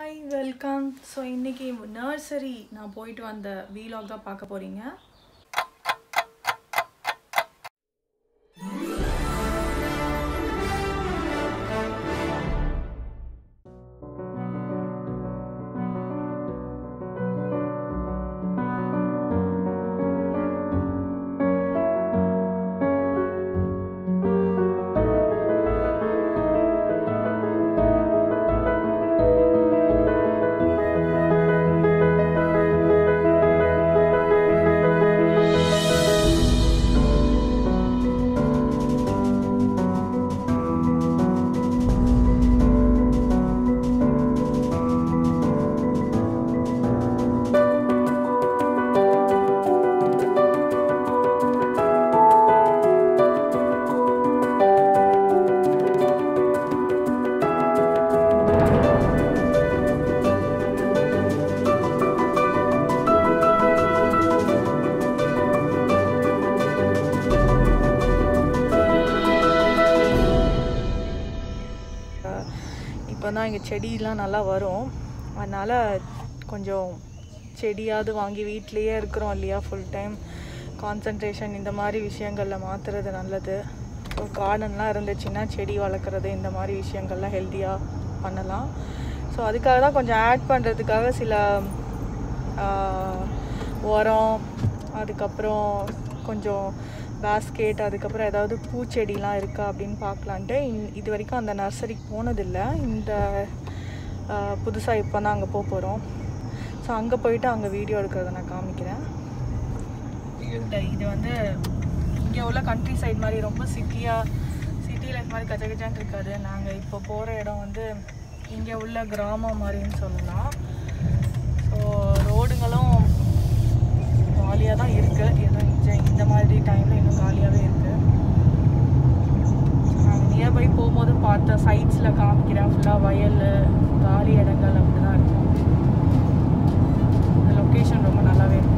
hi welcome so இன்னைக்கு nursery நான் போயிட்டு வந்த வீலாக் தான் பார்க்க போறீங்க இப்போ தான் இங்கே செடியெலாம் நல்லா வரும் அதனால் கொஞ்சம் செடியாவது வாங்கி வீட்லேயே இருக்கிறோம் இல்லையா ஃபுல் டைம் கான்சன்ட்ரேஷன் இந்த மாதிரி விஷயங்களில் மாற்றுறது நல்லது ஸோ கார்டன்லாம் இருந்துச்சுன்னா செடி வளர்க்குறது இந்த மாதிரி விஷயங்கள்லாம் ஹெல்த்தியாக பண்ணலாம் ஸோ அதுக்காக தான் கொஞ்சம் ஆட் பண்ணுறதுக்காக சில ஆஹ், உரம் அதுக்கப்புறம் கொஞ்சம் பேஸ்கெட் அதுக்கப்புறம் ஏதாவது பூச்செடிலாம் இருக்கா அப்படின்னு பார்க்கலான்ட்டு இன்- இது வரைக்கும் அந்த நர்சரிக்கு போனதில்லை இந்த புதுசாக இப்போ தான் அங்கே போக போகிறோம் ஸோ அங்கே போயிட்டு அங்கே வீடியோ எடுக்கிறத நான் காமிக்கிறேன் இந்த இது வந்து இங்கே உள்ள கண்ட்ரி சைடு மாதிரி ரொம்ப சிட்டியாக சிட்டி லைஃப் மாதிரி கச்ச கச்சான்னு இருக்காது நாங்கள் இப்போ போகிற இடம் வந்து இங்கே உள்ள கிராமம் மாதிரின்னு சொல்லலாம் ஸோ ரோடுங்களும் காலியாக தான் இருக்குது ஏதோ இந்த இந்த மாதிரி டைமில் இன்னும் காலியாகவே இருக்குது நாங்கள் நியர்பை போகும்போது பார்த்த சைட்ஸில் காமிக்கிறேன் ஃபுல்லாக வயல் காலி இடங்கள் அப்படி தான் இருக்கும் இந்த லொக்கேஷன் ரொம்ப நல்லாவே இருக்கும்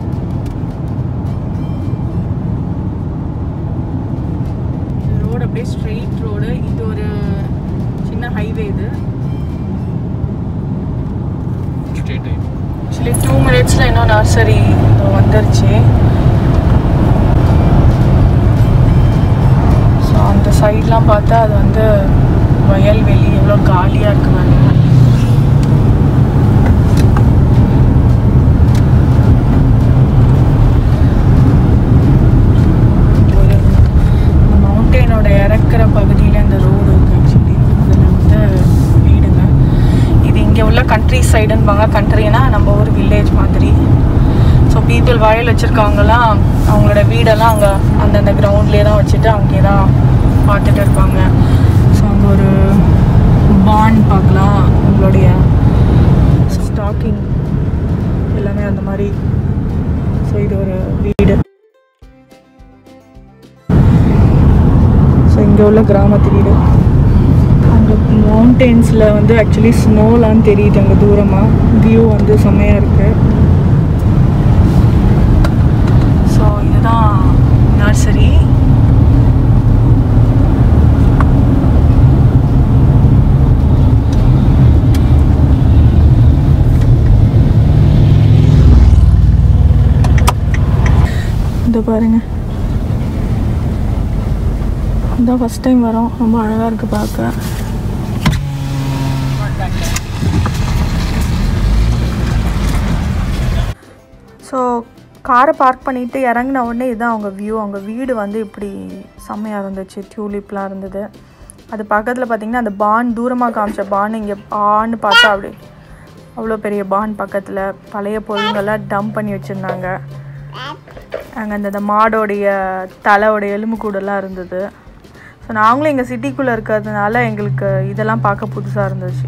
இந்த ரோடு அப்படியே ஸ்ட்ரெயிட் ரோடு இது ஒரு சின்ன ஹைவே இது ஸ்ட்ரெயிட் டைம் ஆக்சுவலி டூ மினிட்ஸில் இன்னும் நர்சரி வந்துருச்சு ஸோ அந்த சைட்லாம் பார்த்தா அது வந்து வயல்வெளி எவ்வளோ காலியாக இருக்கு பாருங்க ஒரு மவுண்டெயினோட இறக்குற பகுதியில் இந்த ரோடு இருக்கு ஆக்சுவலி அதில் வந்து வீடுங்க இது இங்கே உள்ள கண்ட்ரி சைடுன்பாங்க கண்ட்ரினா நம்ம ஊர் வில்லேஜ் மாதிரி ஸோ பீப்புள் வயல் வச்சுருக்கவங்கலாம் அவங்களோட வீடெல்லாம் அங்கே அந்தந்த கிரவுண்ட்லேயே தான் வச்சுட்டு அங்கே தான் பார்த்துட்டு இருப்பாங்க ஸோ அங்கே ஒரு பாண்ட் பார்க்கலாம் உங்களுடைய ஸ்டாக்கிங் எல்லாமே அந்த மாதிரி ஸோ இது ஒரு வீடு ஸோ இங்கே உள்ள கிராமத்து வீடு அங்கே மவுண்டெயின்ஸில் வந்து ஆக்சுவலி ஸ்னோலாம் தெரியுது அங்கே தூரமாக வியூ வந்து செம்மையாக இருக்கு ஸோ இதுதான் நர்சரி இந்த பாருங்க இதான் ஃபஸ்ட் டைம் வரோம் ரொம்ப அழகாக இருக்குது பார்க்க ஸோ காரை பார்க் பண்ணிட்டு இறங்கின உடனே இதுதான் அவங்க வியூ அவங்க வீடு வந்து இப்படி செம்மையாக இருந்துச்சு டியூலிப்லாம் இருந்தது அது பக்கத்தில் பார்த்தீங்கன்னா அந்த பான் தூரமாக காமிச்ச பான் இங்கே ஆன்னு பார்த்தா அப்படி அவ்வளோ பெரிய பான் பக்கத்தில் பழைய பொருளுங்கள்லாம் டம்ப் பண்ணி வச்சுருந்தாங்க அங்கே அந்த இந்த மாடோடைய தலையோடைய எலும்புக்கூடெல்லாம் இருந்தது ஸோ நாங்களும் எங்கள் சிட்டிக்குள்ளே இருக்கிறதுனால எங்களுக்கு இதெல்லாம் பார்க்க புதுசாக இருந்துச்சு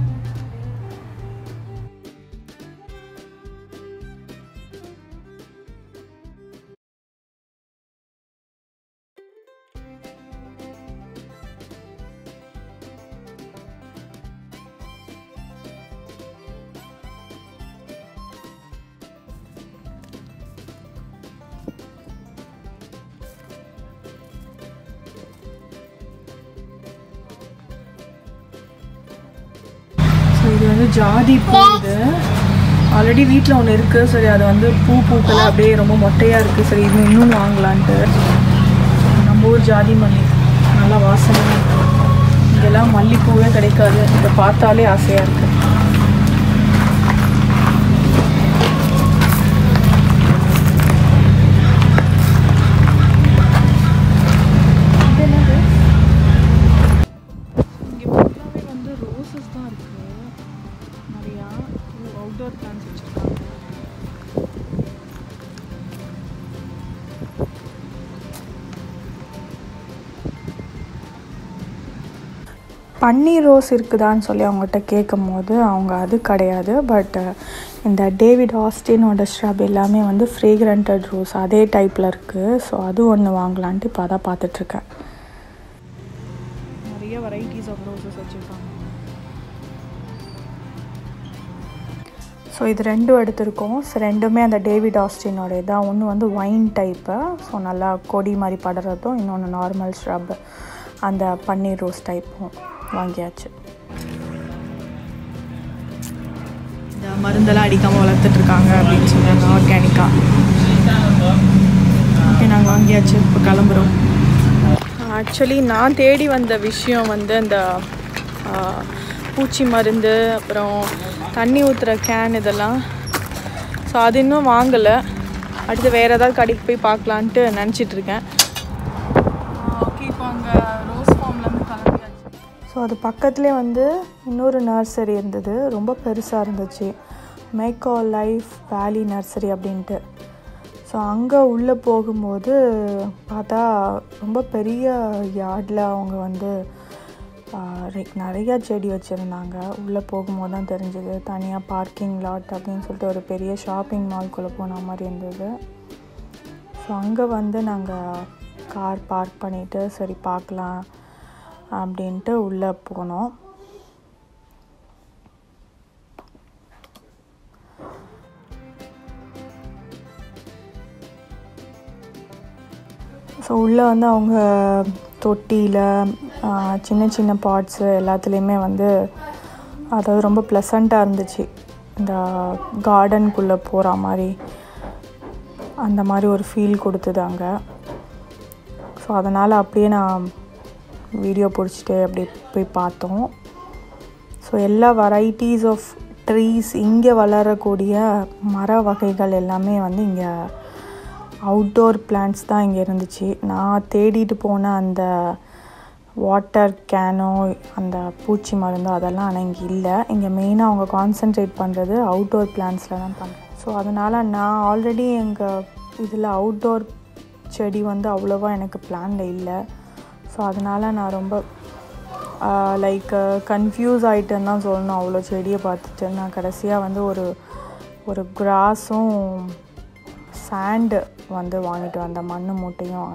வந்து ஜாதி பூ இது ஆல்ரெடி வீட்டில் ஒன்று இருக்குது சரி அது வந்து பூ பூக்கலை அப்படியே ரொம்ப மொட்டையாக இருக்குது சரி இது இன்னும் வாங்கலான்ட்டு நம்ம ஊர் ஜாதி மல்லி நல்லா வாசனை இங்கெல்லாம் மல்லிப்பூவே கிடைக்காது இதை பார்த்தாலே ஆசையாக இருக்குது இது என்னது இங்கே ஃபுல்லாகவே வந்து ரோசஸ் தான் இருக்குது நிறையா அவுட்டோர் பிளான்ஸ் வச்சுருக்காங்க பன்னீர் ரோஸ் இருக்குதான்னு சொல்லி அவங்ககிட்ட கேட்கும் போது அவங்க அது கிடையாது பட் இந்த டேவிட் ஆஸ்டினோட ஷ்ரப் எல்லாமே வந்து ஃப்ரேக்ரண்டட் ரோஸ் அதே டைப்பில் இருக்குது ஸோ அது ஒன்று வாங்கலான்ட்டு இப்போ அதான் பார்த்துட்ருக்கேன் நிறைய வெரைட்டிஸ் ஆஃப் ரோசஸ் வச்சுருக்காங்க ஸோ இது ரெண்டும் எடுத்திருக்கோம் ஸோ ரெண்டுமே அந்த டேவிட் ஆஸ்டினோட தான் ஒன்று வந்து ஒயின் டைப்பு ஸோ நல்லா கொடி மாதிரி படுறதும் இன்னொன்று நார்மல் ஷ்ரப் அந்த பன்னீர் ரோஸ் டைப்பும் வாங்கியாச்சு இந்த மருந்தெல்லாம் அடிக்காமல் வளர்த்துட்ருக்காங்க அப்படின்னு சொன்னாங்க ஆர்கானிக்காக ஓகே நாங்கள் வாங்கியாச்சு இப்போ கிளம்புறோம் ஆக்சுவலி நான் தேடி வந்த விஷயம் வந்து அந்த ஆ, பூச்சி மருந்து அப்புறம் தண்ணி ஊற்றுற கேன் இதெல்லாம் ஸோ அது இன்னும் வாங்கலை அடுத்து வேறு ஏதாவது கடைக்கு போய் பார்க்கலான்ட்டு நினச்சிட்டு இருக்கேன் ஓகே இப்போ அங்கே ரோஸ் ஃபார்ம்லேருந்து கிளம்பியாச்சு ஸோ அது பக்கத்துலேயே வந்து இன்னொரு நர்சரி இருந்தது ரொம்ப பெருசாக இருந்துச்சு மேக்கோ லைஃப் வேலி நர்சரி அப்படின்ட்டு ஸோ அங்கே உள்ளே போகும்போது பார்த்தா ரொம்ப பெரிய யார்டில் அவங்க வந்து லைக் நிறையா செடி வச்சுருந்தாங்க உள்ளே போகும்போது தான் தெரிஞ்சது தனியாக பார்க்கிங் லாட் அப்படின்னு சொல்லிட்டு ஒரு பெரிய ஷாப்பிங் மால்குள்ளே போன மாதிரி இருந்தது ஸோ அங்கே வந்து நாங்கள் கார் பார்க் பண்ணிவிட்டு சரி பார்க்கலாம் அப்படின்ட்டு உள்ளே போனோம் ஸோ உள்ளே வந்து அவங்க தொட்டியில் சின்ன சின்ன பாட்ஸு எல்லாத்துலேயுமே வந்து அதாவது ரொம்ப ப்ளசண்ட்டாக இருந்துச்சு இந்த கார்டனுக்குள்ளே போகிற மாதிரி அந்த மாதிரி ஒரு ஃபீல் கொடுத்தது அங்கே ஸோ அதனால் அப்படியே நான் வீடியோ பிடிச்சிட்டு அப்படியே போய் பார்த்தோம் ஸோ எல்லா வெரைட்டிஸ் ஆஃப் ட்ரீஸ் இங்கே வளரக்கூடிய மர வகைகள் எல்லாமே வந்து இங்கே அவுட்டோர் பிளான்ட்ஸ் தான் இங்கே இருந்துச்சு நான் தேடிட்டு போன அந்த வாட்டர் கேனோ அந்த பூச்சி மருந்தோ அதெல்லாம் ஆனால் இங்கே இல்லை இங்கே மெயினாக அவங்க கான்சென்ட்ரேட் பண்ணுறது அவுட்டோர் பிளான்ஸில் தான் பண்ணுறேன் ஸோ அதனால் நான் ஆல்ரெடி எங்கள் இதில் அவுட்டோர் செடி வந்து அவ்வளோவா எனக்கு பிளானில் இல்லை ஸோ அதனால் நான் ரொம்ப லைக் கன்ஃபியூஸ் ஆகிட்டேன்னு தான் சொல்லணும் அவ்வளோ செடியை பார்த்துட்டு நான் கடைசியாக வந்து ஒரு ஒரு கிராஸும் சாண்டு வந்து வாங்கிட்டு வந்த மண் மூட்டையும்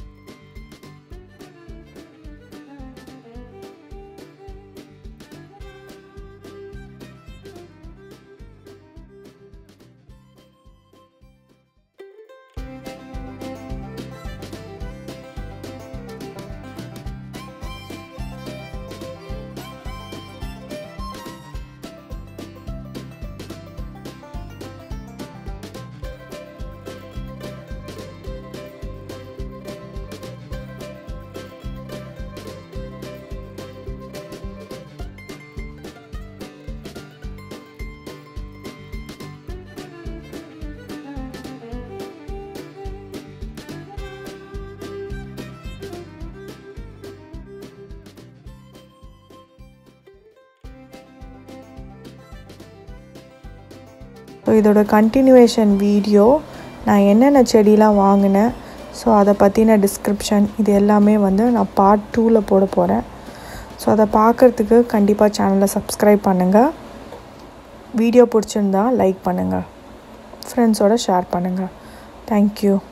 ஸோ இதோட கண்டினியூவேஷன் வீடியோ நான் என்னென்ன செடிலாம் வாங்கினேன் ஸோ அதை பற்றின டிஸ்கிரிப்ஷன் இது எல்லாமே வந்து நான் பார்ட் டூவில் போட போகிறேன் ஸோ அதை பார்க்குறதுக்கு கண்டிப்பாக சேனலை சப்ஸ்கிரைப் பண்ணுங்கள் வீடியோ பிடிச்சிருந்தா லைக் பண்ணுங்கள் ஃப்ரெண்ட்ஸோட ஷேர் பண்ணுங்கள் தேங்க்யூ